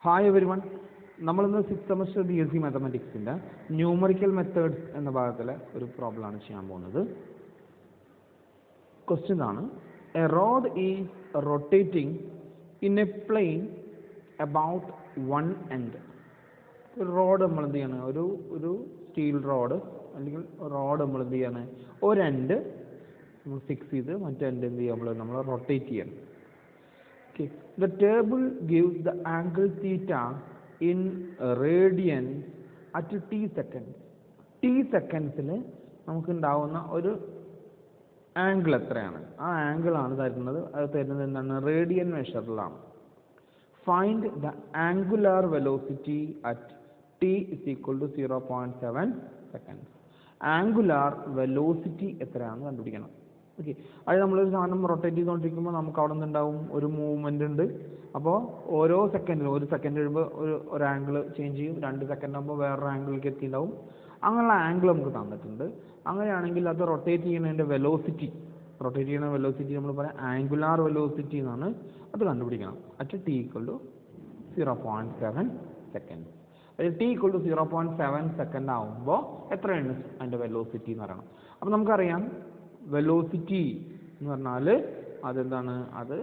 Hi every one നമ്മളിന്ന് six semester B S C മാത്തമാറ്റിക്സിൻ്റെ numerical methods എന്ന ഭാഗത്തിലെ ഒരു പ്രോബ്ലമാണ് ചെയ്യാൻ പോകുന്നത് ക്വസ്റ്റ്യൻ ആണ് a rod is rotating in a plane about one end ഒരു റോഡ് നമ്മൾ എന്ത് ചെയ്യാണ് ഒരു ഒരു സ്റ്റീൽ റോഡ് അല്ലെങ്കിൽ റോഡ് നമ്മൾ എന്ത് ചെയ്യാണ് ഒരു എൻഡ് നമ്മൾ ഫിക്സ് ചെയ്ത് മറ്റേ എൻഡ് എന്ത് ചെയ്യുക നമ്മൾ നമ്മൾ റൊട്ടേറ്റ് ചെയ്യണം Okay. The table gives the angle theta in radians at t seconds. t സെക്കൻഡ്സിൽ നമുക്ക് ഉണ്ടാവുന്ന ഒരു ആംഗിൾ എത്രയാണ് ആ ആംഗിൾ ആണ് തരുന്നത് അത് തരുന്നത് എന്താണ് റേഡിയൻ മെഷറിലാണ് find the angular velocity at T is equal to zero point seven seconds angular velocity എത്രയാണെന്ന് കണ്ടുപിടിക്കണം ഓക്കെ അത് നമ്മളൊരു സാധനം റൊട്ടേറ്റ് ചെയ്തുകൊണ്ടിരിക്കുമ്പോൾ നമുക്ക് അവിടെ നിന്നുണ്ടാവും ഒരു മൂവ്മെൻ്റ് ഉണ്ട് അപ്പോൾ ഓരോ സെക്കൻഡിലും ഒരു സെക്കൻഡ് കഴിയുമ്പോൾ ഒരു ഒരു ആംഗിൾ ചേഞ്ച് ചെയ്യും രണ്ട് സെക്കൻഡ് ആകുമ്പോൾ വേറൊരു ആംഗിളിലേക്ക് എത്തിയിട്ടുണ്ടാവും അങ്ങനെയുള്ള ആംഗിൾ നമുക്ക് തന്നിട്ടുണ്ട് അങ്ങനെയാണെങ്കിൽ അത് റൊട്ടേറ്റ് ചെയ്യുന്നതിൻ്റെ വെലോസിറ്റി റൊട്ടേറ്റ് ചെയ്യുന്ന വെലോസിറ്റി നമ്മൾ പറയാം ആംഗുലാർ വെലോസിറ്റി എന്നാണ് അത് കണ്ടുപിടിക്കണം at T equal to zero point seven second അതായത് T equal to zero point seven second ആകുമ്പോൾ എത്രയാണ് അതിൻ്റെ വെലോസിറ്റി എന്ന് പറയണം അപ്പോൾ നമുക്കറിയാം വെലോസിറ്റി എന്ന് പറഞ്ഞാൽ അതെന്താണ് അത്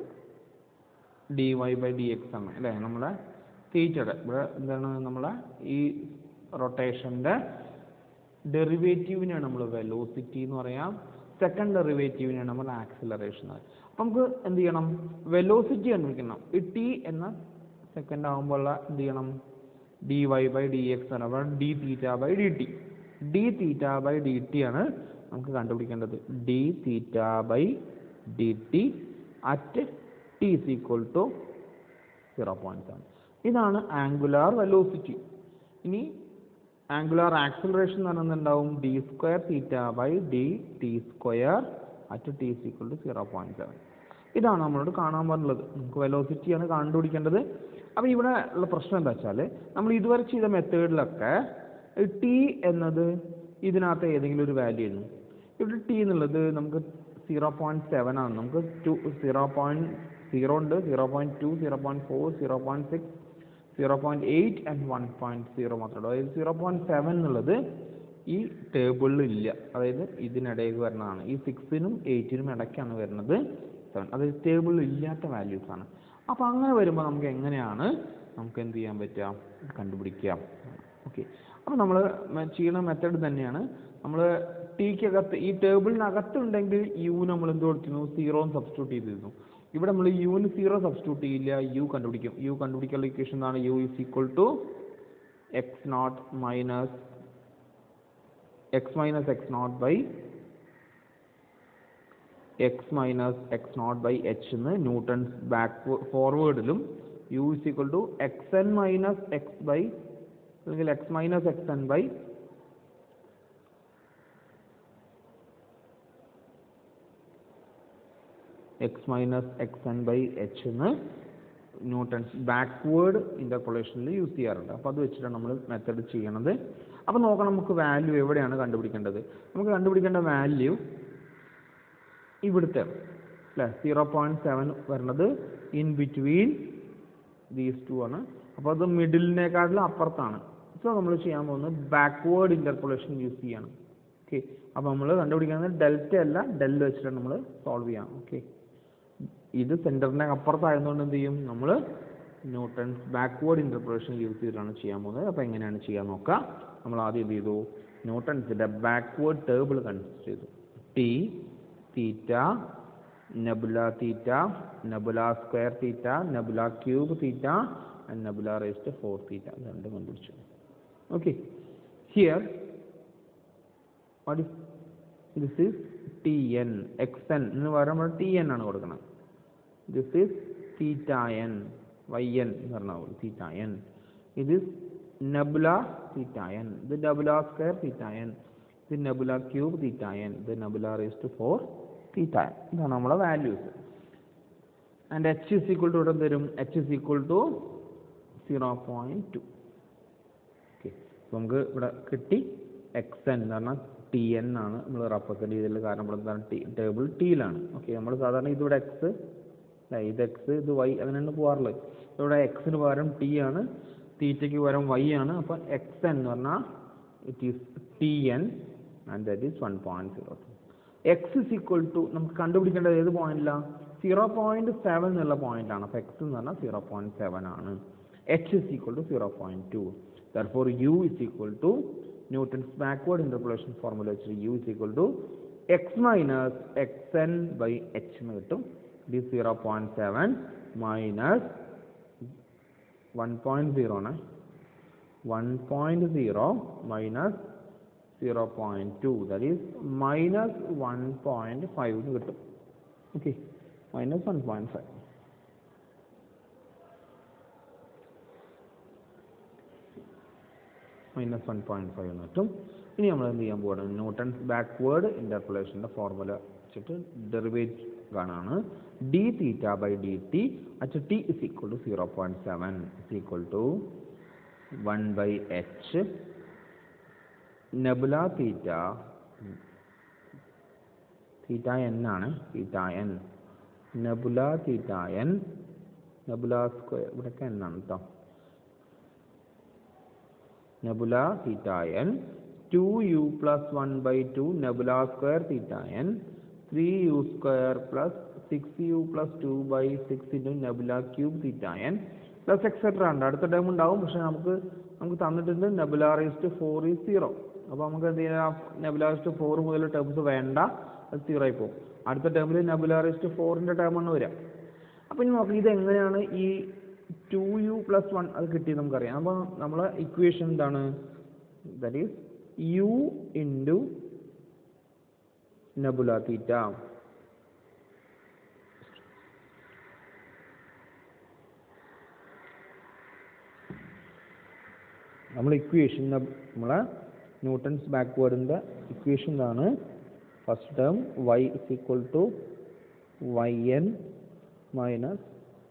D Y by D X ആണ് അല്ലേ നമ്മുടെ തീറ്റയുടെ ഇവിടെ എന്താണ് നമ്മളെ ഈ റൊട്ടേഷൻ്റെ ഡെറിവേറ്റീവിനെയാണ് നമ്മൾ വെലോസിറ്റി എന്ന് പറയാം സെക്കൻഡ് ഡെറിവേറ്റീവിനെയാണ് നമ്മൾ ആക്സിലറേഷൻ അപ്പം നമുക്ക് എന്ത് ചെയ്യണം വെലോസിറ്റി കണ്ടുപിടിക്കണം ഈ ടി എന്ന സെക്കൻഡ് ആകുമ്പോൾ എന്ത് ചെയ്യണം d Y by D X ആണ് അപ്പോൾ d theta by d t d theta by d t ആണ് നമുക്ക് കണ്ടുപിടിക്കേണ്ടത് d theta by d t at T is equal to zero point seven ഇതാണ് ആംഗുലാർ വെലോസിറ്റി ഇനി ആംഗുലാർ ആക്സിലറേഷൻ എന്ന് പറയുന്നത് ഉണ്ടാവും d square theta by d t square at T is equal to zero point seven ഇതാണ് നമ്മളോട് കാണാൻ പറഞ്ഞുള്ളത് നമുക്ക് വെലോസിറ്റിയാണ് കണ്ടുപിടിക്കേണ്ടത് അപ്പോൾ ഇവിടെ ഉള്ള പ്രശ്നം എന്താ വെച്ചാൽ നമ്മൾ ഇതുവരെ ചെയ്ത മെത്തേഡിലൊക്കെ ടി എന്നത് ഇതിനകത്ത് ഏതെങ്കിലും ഒരു വാല്യൂ ആയിരുന്നു ഇവിടെ ടി എന്നുള്ളത് നമുക്ക് സീറോ പോയിന്റ് സെവൻ ആണ് നമുക്ക് ടു സീറോ പോയിന്റ് സീറോ ഉണ്ട് zero point two zero point four zero point six zero point eight and one point zero മാത്രമേ ഉള്ളൂ അതായത് സീറോ പോയിന്റ് സെവൻ എന്നുള്ളത് ഈ ടേബിളിൽ ഇല്ല അതായത് ഇതിനിടയിൽ വരുന്നതാണ് ഈ സിക്സിനും എയ്റ്റിനും ഇടയ്ക്കാണ് വരുന്നത് സെവൻ അതായത് ടേബിളിൽ ഇല്ലാത്ത വാല്യൂസ് ആണ് അപ്പോൾ അങ്ങനെ വരുമ്പോൾ നമുക്ക് എങ്ങനെയാണ് നമുക്ക് എന്ത് ചെയ്യാൻ പറ്റുക കണ്ടുപിടിക്കുക ഓക്കെ അപ്പോൾ നമ്മൾ ചെയ്യുന്ന മെത്തേഡ് തന്നെയാണ് നമ്മൾ ടിക്കകത്ത് ഈ ടേബിളിനകത്തുണ്ടെങ്കിൽ യു നമ്മൾ എന്ത് കൊടുത്തിരുന്നു സീറോ സബ്സ്റ്റിറ്റ്യൂട്ട് ചെയ്തിരുന്നു ഇവിടെ നമ്മൾ യുവിന് സീറോ സബ്സ്റ്റിറ്റ്യൂട്ട് ചെയ്യില്ല യു കണ്ടുപിടിക്കും യു കണ്ടുപിടിക്കാനുള്ള ഇക്വേഷൻ എന്താണ് u is equal to x naught minus x minus x naught by x minus x naught by h എന്ന് ന്യൂട്ടൺസ് ബാക്ക് ഫോർവേഡിലും u is equal to x n minus x by അല്ലെങ്കിൽ x minus x n by x minus x n by h എന്ന് Newton's backward ഇൻ്റർപൊളേഷനിൽ use ചെയ്യാറുണ്ട് അപ്പോൾ അത് വെച്ചിട്ടാണ് നമ്മൾ മെത്തേഡ് ചെയ്യണത് അപ്പോൾ നോക്കണം നമുക്ക് വാല്യൂ എവിടെയാണ് കണ്ടുപിടിക്കേണ്ടത് നമുക്ക് കണ്ടുപിടിക്കേണ്ട വാല്യൂ ഇവിടുത്തെ അല്ലേ സീറോ പോയിൻറ്റ് സെവൻ വരുന്നത് ഇൻ ബിറ്റ്വീൻ ദീസ് ടു ആണ് അപ്പോൾ അത് മിഡിലിനേക്കാട്ടിലും അപ്പുറത്താണ് സോ നമ്മൾ ചെയ്യാൻ പോകുന്നത് ബാക്ക്വേർഡ് ഇൻ്റർപൊളേഷൻ യൂസ് ചെയ്യണം ഓക്കെ അപ്പോൾ നമ്മൾ കണ്ടുപിടിക്കുന്നത് ഡെൽറ്റ അല്ല ഡെൽ വെച്ചിട്ടാണ് നമ്മൾ സോൾവ് ചെയ്യാം ഓക്കെ ഇത് സെൻറ്ററിൻ്റെ അപ്പുറത്തായതുകൊണ്ട് എന്ത് ചെയ്യും നമ്മൾ ന്യൂട്ടൺസ് ബാക്ക്വേർഡ് ഇൻ്റർപ്രിട്ടേഷൻ യൂസ് ചെയ്തിട്ടാണ് ചെയ്യാൻ പോകുന്നത് അപ്പോൾ എങ്ങനെയാണ് ചെയ്യാൻ നോക്കുക നമ്മൾ ആദ്യം എന്ത് ചെയ്തു ന്യൂട്ടൺസിൻ്റെ ബാക്ക്വേർഡ് ടേബിൾ കൺസിഡർ ചെയ്തു t theta nebula theta nebula square theta nebula cube theta and nebula raised four theta രണ്ടും കണ്ടുപിടിച്ചു okay here what is this is t n x n എന്ന് പറയുമ്പോൾ ടി എൻ ആണ് കൊടുക്കുന്നത് this is theta n y n എന്ന് പറഞ്ഞാൽ theta n ഇത് nebula theta n ഇത് നെബുല സ്ക്വയർ തീറ്റ എൻ ഇത് നെബുല ക്യൂബ് തീറ്റ എൻ ഇത് നെബുല റേസ്റ്റ് ഫോർ തീറ്റ എൻ ഇതാണ് നമ്മളെ values and h is equal to ഇവിടെ തരും h is equal to zero point two okay നമുക്ക് ഇവിടെ കിട്ടി എക്സ് എൻ എന്ന് പറഞ്ഞാൽ ടി എൻ ആണ് നമ്മൾ റെപ്രസെൻറ്റ് ചെയ്തിട്ടുള്ളത് കാരണം ഇവിടെ എന്താണ് ടി ടേബിൾ ടിയിലാണ് ഓക്കെ നമ്മൾ സാധാരണ ഇതിവിടെ എക്സ് അല്ലേ ഇത് എക്സ് ഇത് വൈ അങ്ങനെയാണ് പോകാറുള്ളത് ഇവിടെ എക്സിന് പകരം ടി ആണ് തീറ്റയ്ക്ക് പകരം വൈ ആണ് അപ്പോൾ എക്സ് എന്ന് പറഞ്ഞാൽ it is t n and that is one point zero two x is equal to നമുക്ക് കണ്ടുപിടിക്കേണ്ടത് ഏത് പോയിന്റിലാണ് സീറോ പോയിന്റ് സെവൻ എന്നുള്ള പോയിന്റ് ആണ് അപ്പോൾ എക്സ് എന്ന് പറഞ്ഞാൽ സീറോ പോയിന്റ് സെവൻ ആണ് h is equal to zero point two therefore u is equal to Newton's backward interpolation formula വെച്ചിട്ട് u is equal to x minus x n by h എന്ന് കിട്ടും ഇത് zero point seven minus one point zero ആണ് one point zero minus zero point two that is minus one point five എന്ന് കിട്ടും okay minus one point five minus one point five എന്ന് കിട്ടും ഇനി നമ്മൾ എന്ത് ചെയ്യാൻ പോവാണ് ന്യൂട്ടൺസ് ബാക്ക്വേർഡ് ഇന്റർപൊളേഷൻ്റെ ഫോർമുല വെച്ചിട്ട് ഡെറിവേറ്റ് കാണാണ് d theta by d t at t is equal to zero point seven is equal to one by h nebula theta theta n ആണ് theta n nebula theta n nebula square ഇവിടെയൊക്കെ n ആണ് കേട്ടോ nebula theta n two u plus one by two nebula square theta n three u square plus six u plus two by six into nebula cube theta n plus etcetera ഉണ്ട് അടുത്ത time ഉണ്ടാവും പക്ഷെ നമുക്ക് നമുക്ക് തന്നിട്ടുണ്ട് nebula raised four is zero അപ്പോൾ നമുക്ക് എന്ത് ചെയ്യാം നെബുല റേസ്റ്റ് ഫോർ മുതൽ ടേംസ് വേണ്ട അത് സീറോ ആയി പോകും അടുത്ത ടേമിൽ നെബുല റേസ്റ്റ് ഫോറിൻ്റെ ടേമാണ് വരിക അപ്പോൾ ഇനി നോക്കാം ഇത് എങ്ങനെയാണ് ഈ ടു യു പ്ലസ് വൺ അത് കിട്ടിയത് നമുക്കറിയാം അപ്പോൾ നമ്മളെ ഇക്വേഷൻ എന്താണ് that is u into nebula theta നമ്മൾ ഇക്വേഷൻ നമ്മളെ ന്യൂട്ടൺസ് ബാക്ക്വേർഡിൻ്റെ ഇക്വേഷൻ ഇതാണ് first term y is equal to y n minus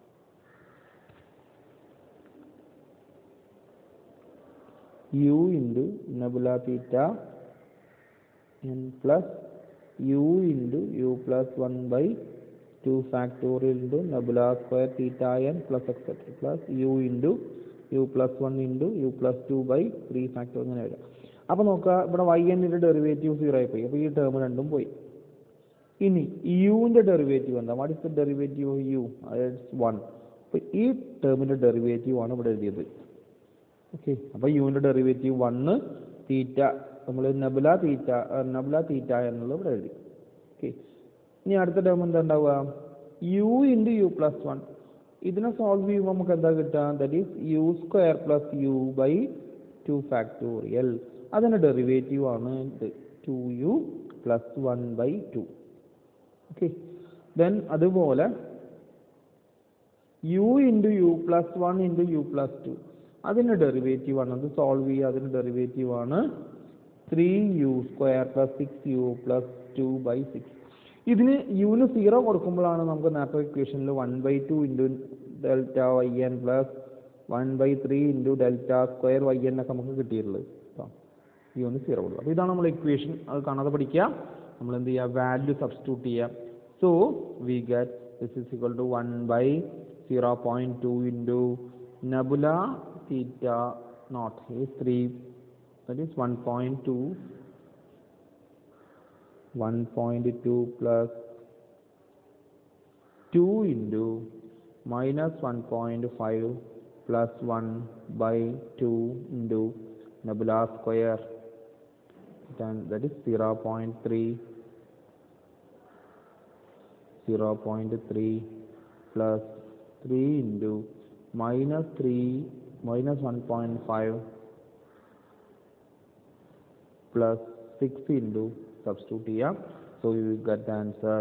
u into nebula theta n plus u into u plus 1 by 2 factorial into nebula square theta n plus etc plus u into u plus 1 into u plus 2 by 3 factor അങ്ങനെ വരിക അപ്പോൾ നോക്കുക ഇവിടെ y ന്റെ derivative zero ആയി പോയി അപ്പോൾ ഈ ടേം രണ്ടും പോയി ഇനി യുവിൻ്റെ ഡെറിവേറ്റീവ് എന്താ what is the derivative of u അതായത് വൺ അപ്പോൾ ഈ ടേമിൻ്റെ ഡെറിവേറ്റീവ് ആണ് ഇവിടെ എഴുതിയത് ഓക്കെ അപ്പോൾ യുവിൻ്റെ ഡെറിവേറ്റീവ് വണ്ണ് തീറ്റ നമ്മൾ നബുല തീറ്റ നബുല തീറ്റ എന്നുള്ളത് ഇവിടെ എഴുതി ഓക്കെ ഇനി അടുത്ത ടേം എന്താ ഉണ്ടാവുക u into u plus one ഇതിനെ സോൾവ് ചെയ്യുമ്പോൾ നമുക്ക് എന്താ കിട്ടുക that is u square plus u by two factorial അതിൻ്റെ ഡെറിവേറ്റീവ് ആണ് ഇത് two u plus one by two okay then അതുപോലെ u into u plus one into u plus two അതിൻ്റെ ഡെറിവേറ്റീവ് ആണ് അത് സോൾവ് ചെയ്യുക അതിൻ്റെ ഡെറിവേറ്റീവ് ആണ് three u square plus six u plus two by six ഇതിന് യുവിന് സീറോ കൊടുക്കുമ്പോഴാണ് നമുക്ക് നേരത്തെ ഇക്വേഷനിൽ one by two into delta y n plus one by three into delta square y n ഒക്കെ നമുക്ക് കിട്ടിയിട്ടുള്ളത് കേട്ടോ യുവിന് സീറോ കൊടുക്കുക അപ്പോൾ ഇതാണ് നമ്മൾ ഇക്വേഷൻ അത് കാണാതെ പഠിക്കുക നമ്മൾ എന്ത് ചെയ്യുക വാല്യൂ സബ്സ്റ്റിറ്റ്യൂട്ട് ചെയ്യുക so we get this is equal to one by zero point two into nebula theta naught is 3 that is 1.2 1.2 plus 2 into minus 1.5 plus 1 by 2 into nebula square then that is 0.3 0.3 plus 3 into minus 3 minus 1.5 plus 6 into substitute here so you will get the answer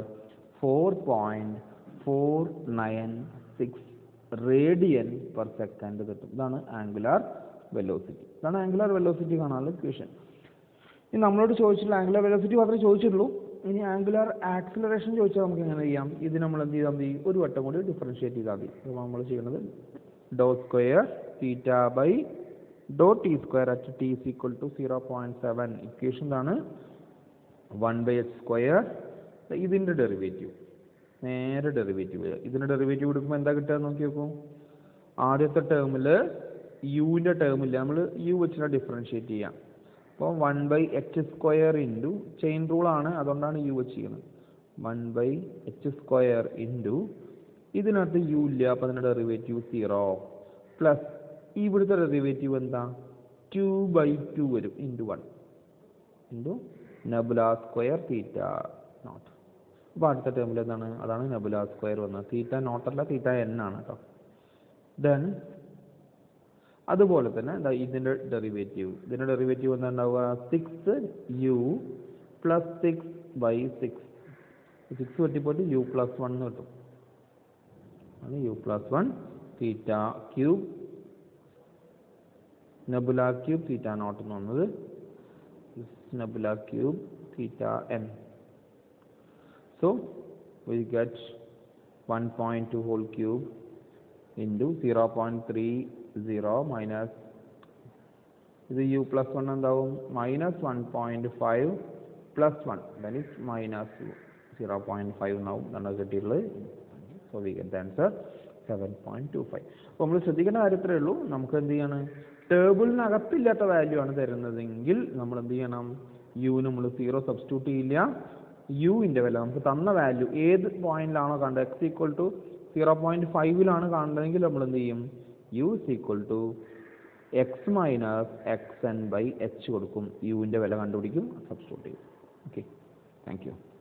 4.496 radian per second കിട്ടും ഇതാണ് angular velocity ഇതാണ് angular velocity കാണാനുള്ള equation ഇനി നമ്മളോട് ചോദിച്ചിട്ടുള്ള angular velocity മാത്രമേ ചോദിച്ചിട്ടുള്ളൂ ഇനി angular acceleration ചോദിച്ചാൽ നമുക്ക് എങ്ങനെ ചെയ്യാം ഇത് നമ്മൾ എന്ത് ചെയ്താൽ മതി ഒരു വട്ടം കൂടി ഡിഫറൻഷിയേറ്റ് ചെയ്താൽ മതി അപ്പോൾ നമ്മൾ ചെയ്യുന്നത് do square theta by do t square at t is equal to zero point seven equation ആണ് വൺ ബൈ എച്ച് സ്ക്വയർ ഇതിൻ്റെ ഡെറിവേറ്റീവ് നേരെ ഡെറിവേറ്റീവ് വരിക ഇതിന് ഡെറിവേറ്റീവ് എടുക്കുമ്പോൾ എന്താ കിട്ടുക നോക്കി നോക്കൂ ആദ്യത്തെ ടേമിൽ യുവിൻ്റെ ടേമില്ല നമ്മൾ യു വെച്ചിട്ട് ഡിഫറൻഷിയേറ്റ് ചെയ്യാം അപ്പോൾ one by h square into chain റൂളാണ് അതുകൊണ്ടാണ് യു വെച്ച് ചെയ്യുന്നത് one by h square into ഇതിനകത്ത് യു ഇല്ല അപ്പോൾ അതിൻ്റെ ഡെറിവേറ്റീവ് സീറോ പ്ലസ് ഇവിടുത്തെ ഡെറിവേറ്റീവ് എന്താ ടു ബൈ ടു വരും into one into nebula square theta naught അപ്പോൾ അടുത്ത ടേമിൽ എന്താണ് അതാണ് നബുല സ്ക്വയർ വന്നത് തീറ്റ നോട്ടല്ല തീറ്റ എൻ ആണ് കേട്ടോ ദെൻ അതുപോലെ തന്നെ ദാ ഇതിൻ്റെ ഡെറിവേറ്റീവ് ഇതിൻ്റെ ഡെറിവേറ്റീവ് എന്താ ഉണ്ടാവുക six u plus six by six six വെട്ടിപ്പോയിട്ട് യു പ്ലസ് വൺ എന്ന് കിട്ടും ആണ് u plus one theta cube nebula cube theta naught എന്ന് വന്നത് nebula cube theta n so we get 1.2 whole cube into 0.30 minus ഇത് u plus one എന്താവും minus one point five plus one that is minus zero point five എന്നാവും എന്നാണ് കിട്ടിയിട്ടുള്ളത് so we get answer seven point two five അപ്പോൾ നമ്മൾ ശ്രദ്ധിക്കേണ്ട കാര്യത്രേ ഉള്ളൂ നമുക്ക് എന്ത് ചെയ്യണം ടേബിളിനകത്തില്ലാത്ത വാല്യൂ ആണ് തരുന്നതെങ്കിൽ നമ്മൾ എന്ത് ചെയ്യണം യു നമ്മൾ സീറോ സബ്സ്റ്റിറ്റ്യൂട്ട് ചെയ്യില്ല യുവിൻ്റെ വില നമുക്ക് തന്ന വാല്യൂ ഏത് പോയിന്റിലാണോ കണ്ടത് x equal to zero point ഫൈവിലാണ് കാണുന്നതെങ്കിൽ നമ്മൾ എന്ത് ചെയ്യും u is equal to x minus x n by h കൊടുക്കും യുവിൻ്റെ വില കണ്ടുപിടിക്കും സബ്സ്റ്റിറ്റ്യൂട്ട് ചെയ്യും ഓക്കെ താങ്ക് യു